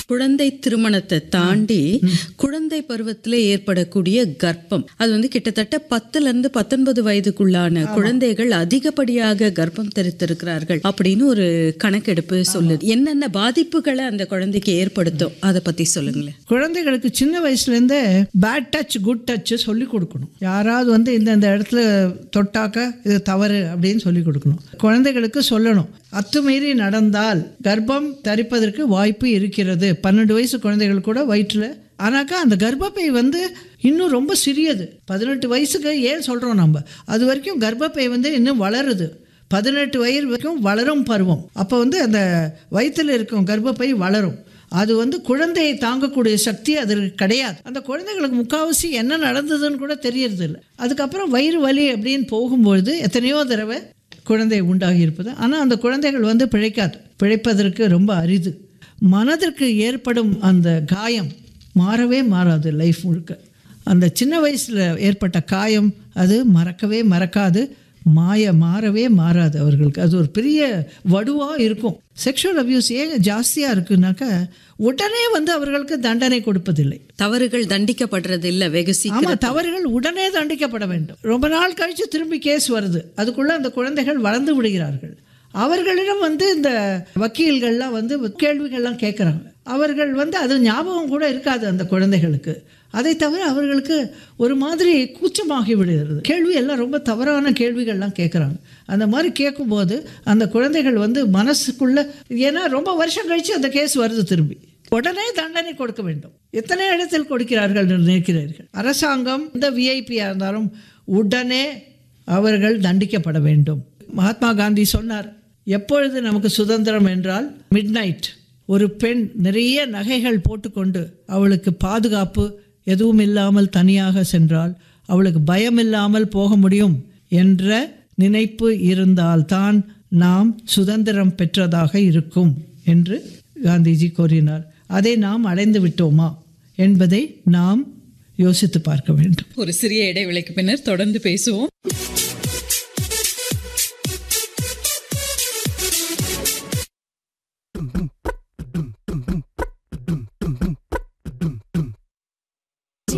குழந்தை திருமணத்தை தாண்டி குழந்தை பருவத்தில் ஏற்படக்கூடிய கர்ப்பம் அது வந்து கிட்டத்தட்ட பத்துல இருந்து பத்தொன்பது வயதுக்குள்ளான குழந்தைகள் அதிகப்படியாக கர்ப்பம் தரித்திருக்கிறார்கள் அப்படின்னு ஒரு கணக்கெடுப்பு சொல்லுது என்னென்ன பாதிப்புகளை அந்த குழந்தைக்கு ஏற்படுத்தும் அதை பத்தி சொல்லுங்களேன் குழந்தைகளுக்கு சின்ன வயசுலேருந்தே பேட் டச் குட் டச் சொல்லி கொடுக்கணும் யாராவது வந்து இந்த இந்த இடத்துல தொட்டாக்க இது தவறு அப்படின்னு சொல்லி கொடுக்கணும் குழந்தைகளுக்கு சொல்லணும் அத்துமீறி நடந்தால் கர்ப்பம் தரிப்பதற்கு வாய்ப்பு இருக்கிறது பன்னெண்டு வயசு குழந்தைகள் கூட வயிற்றில் ஆனாக்கா அந்த கர்ப்பப்பை வந்து இன்னும் ரொம்ப சிறியது பதினெட்டு வயசுக்கு ஏன் சொல்கிறோம் நம்ம அது வரைக்கும் கர்ப்பப்பை வந்து இன்னும் வளருது பதினெட்டு வயது வரைக்கும் வளரும் பருவம் அப்போ வந்து அந்த வயிற்றில் இருக்கும் கர்ப்பப்பை வளரும் அது வந்து குழந்தையை தாங்கக்கூடிய சக்தி அதற்கு கிடையாது அந்த குழந்தைகளுக்கு முக்கால்வாசி என்ன நடந்ததுன்னு கூட தெரியறது இல்லை அதுக்கப்புறம் வயிறு வலி அப்படின்னு போகும்பொழுது எத்தனையோ தடவை குழந்தை உண்டாகி இருப்பது ஆனால் அந்த குழந்தைகள் வந்து பிழைக்காது பிழைப்பதற்கு ரொம்ப அரிது மனதிற்கு ஏற்படும் அந்த காயம் மாறவே மாறாது லைஃப் முழுக்க அந்த சின்ன வயசில் ஏற்பட்ட காயம் அது மறக்கவே மறக்காது மாய மாறவே மாறாது அவர்களுக்கு அது ஒரு பெரிய வடுவாக இருக்கும் செக்ஷுவல் அபியூஸ் ஏன் ஜாஸ்தியாக இருக்குனாக்கா உடனே வந்து அவர்களுக்கு தண்டனை கொடுப்பதில்லை தவறுகள் தண்டிக்கப்படுறது இல்ல வெகு சீக்கிரம் ஆமாம் தவறுகள் உடனே தண்டிக்கப்பட வேண்டும் ரொம்ப நாள் கழித்து திரும்பி கேஸ் வருது அதுக்குள்ளே அந்த குழந்தைகள் வளர்ந்து விடுகிறார்கள் அவர்களிடம் வந்து இந்த வக்கீல்கள்லாம் வந்து கேள்விகள்லாம் கேட்குறாங்க அவர்கள் வந்து அது ஞாபகம் கூட இருக்காது அந்த குழந்தைகளுக்கு அதை தவிர அவர்களுக்கு ஒரு மாதிரி கூச்சமாகி விடுகிறது கேள்வி எல்லாம் ரொம்ப தவறான கேள்விகள்லாம் கேட்குறாங்க அந்த மாதிரி கேட்கும்போது அந்த குழந்தைகள் வந்து மனசுக்குள்ள ஏன்னா ரொம்ப வருஷம் கழித்து அந்த கேஸ் வருது திரும்பி உடனே தண்டனை கொடுக்க வேண்டும் எத்தனை இடத்தில் கொடுக்கிறார்கள் என்று நினைக்கிறீர்கள் அரசாங்கம் இந்த விஐபியாக இருந்தாலும் உடனே அவர்கள் தண்டிக்கப்பட வேண்டும் மகாத்மா காந்தி சொன்னார் எப்பொழுது நமக்கு சுதந்திரம் என்றால் மிட் ஒரு பெண் நிறைய நகைகள் போட்டுக்கொண்டு அவளுக்கு பாதுகாப்பு எதுவும் இல்லாமல் தனியாக சென்றால் அவளுக்கு பயம் இல்லாமல் போக முடியும் என்ற நினைப்பு இருந்தால்தான் நாம் சுதந்திரம் பெற்றதாக இருக்கும் என்று காந்திஜி கூறினார் அதை நாம் அடைந்து விட்டோமா என்பதை நாம் யோசித்து பார்க்க வேண்டும் ஒரு சிறிய இடைவேளைக்கு பின்னர் தொடர்ந்து பேசுவோம்